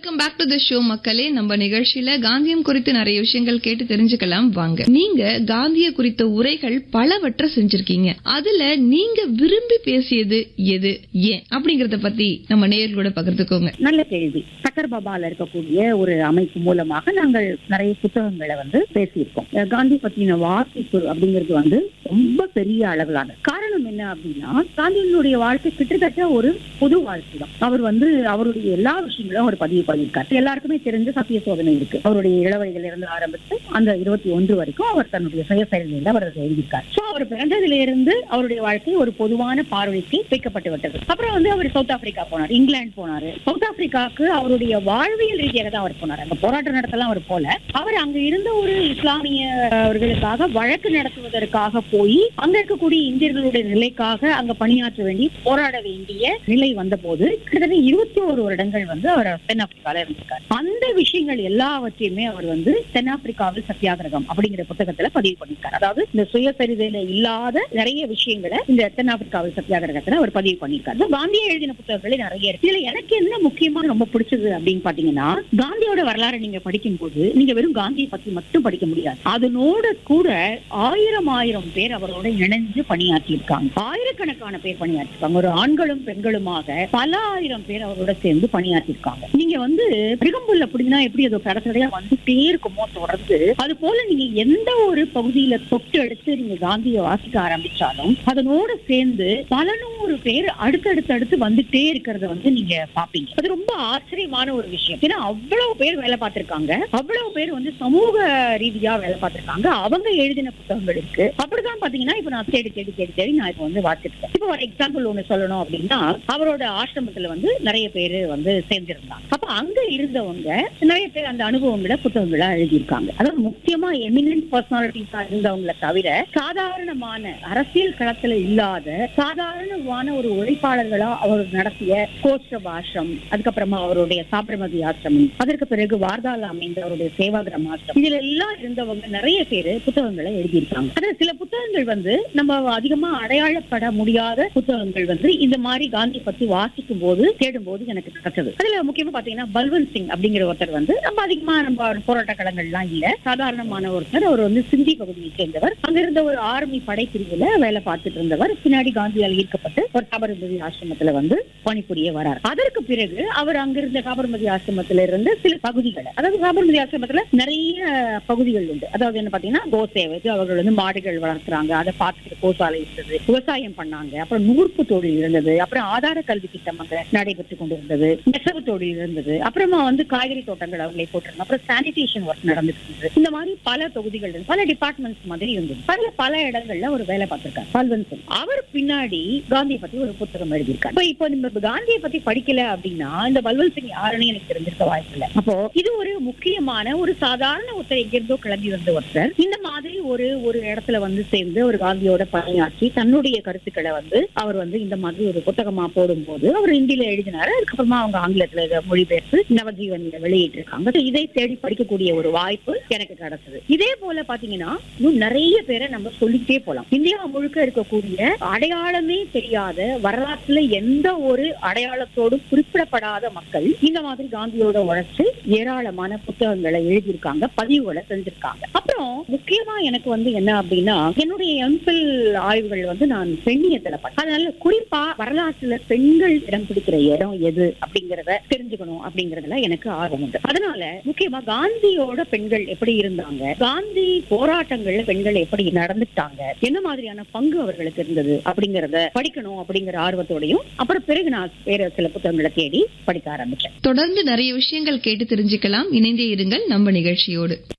welcome back to the show மக்களே நம்ம நிகழ்ச்சியில காந்தியம் குறித்து நிறைய விஷயங்கள் கேட்டு தெரிஞ்சுக்கலாம் வாங்க நீங்க காந்திய குறித்த உரைகள் பலவற்றை செஞ்சிருக்கீங்க அதுல நீங்க விரும்பி பேசியது எது ஏன் அப்படிங்கறத பத்தி நம்ம நேயர்களோட பகிர்ந்துக்கோங்க நல்ல கேள்வி சக்கர் பாபால இருக்கக்கூடிய ஒரு அமைப்பு மூலமாக நாங்கள் நிறைய புத்தகங்களை வந்து பேசியிருக்கோம் அஹ் காந்தி பத்தின வாசிப்பு அப்படிங்கிறது வந்து ரொம்ப பெரிய அளவிலான காரணம் என்ன அப்படின்னா காந்தியினுடைய வாழ்க்கை கிட்டத்தட்ட ஒரு பொது வாழ்க்கை தான் அவர் வந்து அவருடைய எல்லா விஷயங்களும் அவர் பதிவு பண்ணியிருக்காரு எல்லாருக்குமே தெரிஞ்ச சத்திய சோதனை இருக்கு அவருடைய இளவயதில இருந்து ஆரம்பித்து அந்த இருபத்தி ஒன்று வரைக்கும் அவர் தன்னுடைய சுயசரிதையில அவர் அதை எழுதியிருக்கார் சோ அவர் பிறந்ததிலிருந்து இருந்து அவருடைய வாழ்க்கை ஒரு பொதுவான பார்வைக்கு வைக்கப்பட்டு விட்டது அப்புறம் வந்து அவர் சவுத் ஆப்பிரிக்கா போனார் இங்கிலாந்து போனாரு சவுத் ஆப்பிரிக்காவுக்கு அவருடைய வாழ்வியல் ரீதியாக தான் அவர் போனார் அங்க போராட்டம் நடத்தலாம் அவர் போல அவர் அங்க இருந்த ஒரு இஸ்லாமிய அவர்களுக்காக வழக்கு நடத்துவதற்காக போய் அங்க இருக்கக்கூடிய இந்தியர்களுடைய நிலைக்காக அங்க பணியாற்ற வேண்டி போராட வேண்டிய நிலை வந்த போது கிட்டத்தட்ட இருபத்தி ஒரு வருடங்கள் வந்து அவர் தென்னாப்பிரிக்கால இருந்திருக்காரு அந்த விஷயங்கள் எல்லாவற்றையுமே அவர் வந்து தென்னாப்பிரிக்காவில் சத்தியாகிரகம் அப்படிங்கிற புத்தகத்துல பதிவு பண்ணிருக்காரு அதாவது இந்த சுயசரிதையில இல்லாத நிறைய விஷயங்களை இந்த தென்னாப்பிரிக்காவில் சத்தியாகிரகத்துல அவர் பதிவு பண்ணிருக்காரு So, காந்தியை எழுதின புத்தகங்களே நிறைய இருக்கு இதுல எனக்கு என்ன முக்கியமா ரொம்ப பிடிச்சது அப்படின்னு பாத்தீங்கன்னா காந்தியோட வரலாறு நீங்க படிக்கும் போது நீங்க வெறும் காந்தியை பத்தி மட்டும் படிக்க முடியாது அதனோட கூட ஆயிரம் ஆயிரம் பேர் அவரோட இணைஞ்சு பணியாற்றி இருக்காங்க ஆயிரக்கணக்கான பேர் பணியாற்றிருக்காங்க ஒரு ஆண்களும் பெண்களுமாக பல ஆயிரம் பேர் அவரோட சேர்ந்து பணியாற்றி இருக்காங்க நீங்க வந்து மிருகம்புல் அப்படின்னா எப்படி அது கடற்கரையா வந்துட்டே இருக்குமோ தொடர்ந்து அது போல நீங்க எந்த ஒரு பகுதியில தொட்டு எடுத்து நீங்க காந்தியை வாசிக்க ஆரம்பிச்சாலும் அதனோட சேர்ந்து பல நூறு பேர் அடுத்தடுத்து அடுத்து வந்துட்டே இருக்கிறத வந்து நீங்க பாப்பீங்க அது ரொம்ப ஆச்சரியமான ஒரு விஷயம் ஏன்னா அவ்வளவு பேர் வேலை பார்த்திருக்காங்க அவ்வளவு பேர் வந்து சமூக ரீதியா வேலை பார்த்திருக்காங்க அவங்க எழுதின புத்தகங்கள் இருக்கு அப்படிதான் பாத்தீங்கன்னா இப்ப நான் தேடி தேடி தேடி தேடி நான் இப்ப வந்து வாசிச்சிருக்கேன் இப்ப ஒரு எக்ஸாம்பிள் ஒண்ணு சொல்லணும் அப்படின்னா அவரோட ஆசிரமத்துல வந்து நிறைய பேர் வந்து சேர்ந்திருந்தாங்க அப்ப அங்க இருந்தவங்க நிறைய பேர் அந்த அனுபவங்களை புத்தகங்களா எழுதியிருக்காங்க அதாவது முக்கியமா எமினன்ட் பர்சனாலிட்டிஸா இருந்தவங்களை தவிர சாதாரணமான அரசியல் களத்துல இல்லாத சாதாரணமான ஒரு உழைப்பாளர்களா அவர் நடத்திய கோஷ்டப் ஆசிரம் அதுக்கப்புறமா அவருடைய சாப்ரமதி ஆசிரமம் அதற்கு பிறகு வார்தால அமைந்த அவருடைய சேவாகிரம் ஆசிரம் இதுல எல்லாம் இருந்தவங்க நிறைய பேரு புத்தகங்களை எழுதியிருக்காங்க அதுல சில புத்தகங்கள் வந்து நம்ம அதிகமா அடையாளப்பட முடியாத புத்தகங்கள் வந்து இந்த மாதிரி காந்தி பத்தி வாசிக்கும் போது தேடும் போது எனக்கு கிடைச்சது அதுல முக்கியமா பாத்தீங்கன்னா பல்வந்த் சிங் அப்படிங்கிற ஒருத்தர் வந்து நம்ம அதிகமா நம்ம போராட்ட களங்கள்லாம் இல்ல சாதாரணமான ஒருத்தர் அவர் வந்து சிந்தி பகுதியை சேர்ந்தவர் அங்க இருந்த ஒரு ஆர்மி படைப்பிரிவுல வேலை பார்த்துட்டு இருந்தவர் பின்னாடி காந்தியால் ஈர்க்கப்பட்டு ஒரு சாபர்மதி ஆசிரமத்துல வந்து பணிபுரிய வரார் அதற்கு பிறகு அவர் அங்கிருந்த சாபர்மதி ஆசிரமத்துல இருந்து சில பகுதிகளை அதாவது சாபர்மதி ஆசிரமத்துல நிறைய பகுதிகள் உண்டு அதாவது என்ன பாத்தீங்கன்னா கோசேவை அவர்கள் வந்து மாடுகள் வளர்க்குறாங்க அதை பார்த்துட்டு கோசாலை இருந்தது விவசாயம் பண்ணாங்க அப்புறம் நூற்பு தொழில் இருந்தது அப்புறம் ஆதார கல்வி திட்டம் அங்க நடைபெற்று கொண்டிருந்தது நெசவு தொழில் இருந்தது அப்புறமா வந்து காய்கறி தோட்டங்கள் அவங்களே போட்டிருந்தாங்க அப்புறம் சானிடேஷன் ஒர்க் நடந்துட்டு இருந்தது இந்த மாதிரி பல தொகுதிகள் இருந்து பல டிபார்ட்மெண்ட்ஸ் மாதிரி இருந்தது அதுல பல இடங்கள்ல ஒரு வேலை பார்த்திருக்காரு பல்வந்த் சிங் அவர் பின்னாடி காந்தியை பத்தி ஒரு புத்தகம் எழுதியிருக்காரு இப்ப இப்போ நம்ம காந்தியை பத்தி படிக்கல அப்படின்னா இந்த பல்வந்த் சிங் யாருன்னு எனக்கு தெரிஞ்சிருக்க வாய்ப்பு இல்லை அப்போ இது ஒரு முக்கியமான ஒரு சாதாரண ஒருத்தர் எங்கிருந்தோ கிளம்பி வந்த ஒருத்தர் இந்த மாதிரி ஒரு ஒரு இடத்துல வந்து சேர்ந்து ஒரு காந்தியோட பணியாற்றி தன்னுடைய கருத்துக்களை வந்து அவர் வந்து இந்த மாதிரி ஒரு புத்தகமா போடும்போது அவர் ஹிந்தியில எழுதினாரு அதுக்கப்புறமா அவங்க ஆங்கிலத்துல இதை மொழிபெயர்த்து நவஜீவன்ல வெளியிட்டு இருக்காங்க So இதை தேடி படிக்கக்கூடிய ஒரு வாய்ப்பு எனக்கு கிடைச்சது இதே போல பாத்தீங்கன்னா இன்னும் நிறைய பேரை நம்ம சொல்லிக்கிட்டே போலாம் இந்தியா முழுக்க இருக்கக்கூடிய அடையாளமே தெரியாத வரலாற்றுல எந்த ஒரு அடையாளத்தோடும் குறிப்பிடப்படாத மக்கள் இந்த மாதிரி காந்தியோட உழைச்சு ஏராளமான புத்தகங்களை எழுதியிருக்காங்க பதிவுகளை செஞ்சிருக்காங்க அப்புறம் முக்கியமா எனக்கு வந்து என்ன அப்படின்னா என்னுடைய எம்பில் ஆய்வுகள் வந்து நான் பெண்ணியத்துல பண்ணேன் அதனால குறிப்பா வரலாற்றுல பெண்கள் இடம் பிடிக்கிற இடம் எது அப்படிங்கறத தெரிஞ்சுக்கணும் அப்படிங்கறதுல எனக்கு ஆர்வம் உண்டு அதனால முக்கியமா காந்தியோட பெண்கள் எப்படி இருந்தாங்க காந்தி போராட்டங்கள்ல பெண்கள் எப்படி நடந்துட்டாங்க என்ன மாதிரியான பங்கு அவர்களுக்கு இருந்தது அப்படிங்கறத படிக்கணும் அப்படிங்கிற ஆர்வத்தோடையும் அப்புறம் பிறகு நான் வேற சில புத்தகங்களை தேடி படிக்க ஆரம்பிச்சேன் தொடர்ந்து நிறைய விஷயங்கள் கேட்டு தெரிஞ்சுக்கலாம் இணைந்தே இருங்கள் நம்ம நிகழ்ச்சியோடு